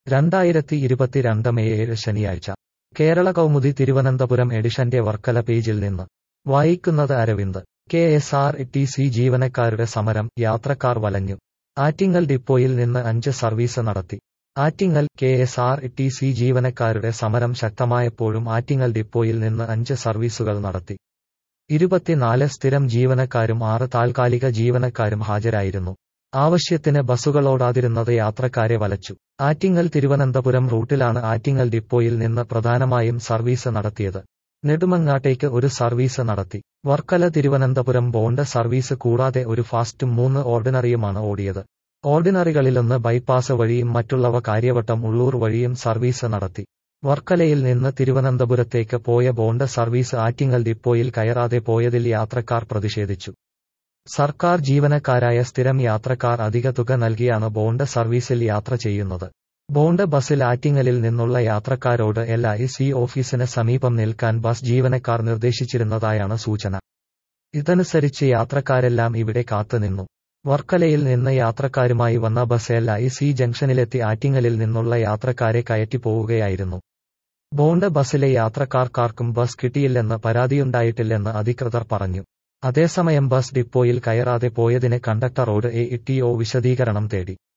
രണ്ടായിരത്തി ഇരുപത്തിരണ്ട് മെയ് ഏഴ് ശനിയാഴ്ച കേരള കൗമുദി തിരുവനന്തപുരം എഡിഷന്റെ വർക്കല പേജിൽ നിന്ന് വായിക്കുന്നത് Aravind K S R T C ജീവനക്കാരുടെ സമരം യാത്രക്കാർ വലഞ്ഞു ആറ്റിങ്ങൽ ഡിപ്പോയിൽ നിന്ന് അഞ്ച് സർവീസ് നടത്തി Attingal K S R T C ജീവനക്കാരുടെ സമരം ശക്തമായപ്പോഴും ആറ്റിങ്ങൽ ഡിപ്പോയിൽ നിന്ന് അഞ്ച് സർവീസുകൾ നടത്തി ഇരുപത്തിനാല് സ്ഥിരം ജീവനക്കാരും ആറ് താൽക്കാലിക ജീവനക്കാരും ഹാജരായിരുന്നു ആവശ്യത്തിന് ബസ്സുകളോടാതിരുന്നത് യാത്രക്കാരെ വലച്ചു ആറ്റിങ്ങൽ തിരുവനന്തപുരം റൂട്ടിലാണ് ആറ്റിങ്ങൽ ഡിപ്പോയിൽ നിന്ന് പ്രധാനമായും സർവീസ് നടത്തിയത് നെടുമങ്ങാട്ടേക്ക് ഒരു സർവീസ് നടത്തി വർക്കല തിരുവനന്തപുരം ബോണ്ട് സർവീസ് കൂടാതെ ഒരു ഫാസ്റ്റും മൂന്ന് ഓർഡിനറിയുമാണ് ഓടിയത് ഓർഡിനറികളിലൊന്ന് ബൈപ്പാസ് വഴിയും മറ്റുള്ളവ കാര്യവട്ടം ഉള്ളൂർ വഴിയും സർവീസ് നടത്തി വർക്കലയിൽ നിന്ന് തിരുവനന്തപുരത്തേക്ക് പോയ ബോണ്ട് സർവീസ് ആറ്റിങ്ങൽ ഡിപ്പോയിൽ കയറാതെ പോയതിൽ യാത്രക്കാർ പ്രതിഷേധിച്ചു സർക്കാർ ജീവനക്കാരായ സ്ഥിരം യാത്രക്കാർ അധിക തുക നൽകിയാണ് ബോണ്ട് സർവീസിൽ യാത്ര ചെയ്യുന്നത് ബോണ്ട് ബസ്സിൽ ആറ്റിങ്ങലിൽ നിന്നുള്ള യാത്രക്കാരോട് എൽ ഐ സി ഓഫീസിന് സമീപം നിൽക്കാൻ ബസ് ജീവനക്കാർ നിർദ്ദേശിച്ചിരുന്നതായാണ് സൂചന ഇതനുസരിച്ച് യാത്രക്കാരെല്ലാം ഇവിടെ കാത്തുനിന്നു വർക്കലയിൽ നിന്ന് യാത്രക്കാരുമായി വന്ന ബസ് എൽ ഐ സി ജംഗ്ഷനിലെത്തി ആറ്റിങ്ങലിൽ നിന്നുള്ള യാത്രക്കാരെ കയറ്റി പോവുകയായിരുന്നു ബോണ്ട് ബസ്സിലെ യാത്രക്കാർക്കാർക്കും ബസ് കിട്ടിയില്ലെന്ന് പരാതിയുണ്ടായിട്ടില്ലെന്ന് അധികൃതർ പറഞ്ഞു അതേസമയം ബസ് ഡിപ്പോയിൽ കയറാതെ പോയതിന് കണ്ടക്ടറോട് എ ടി ഒ വിശദീകരണം തേടി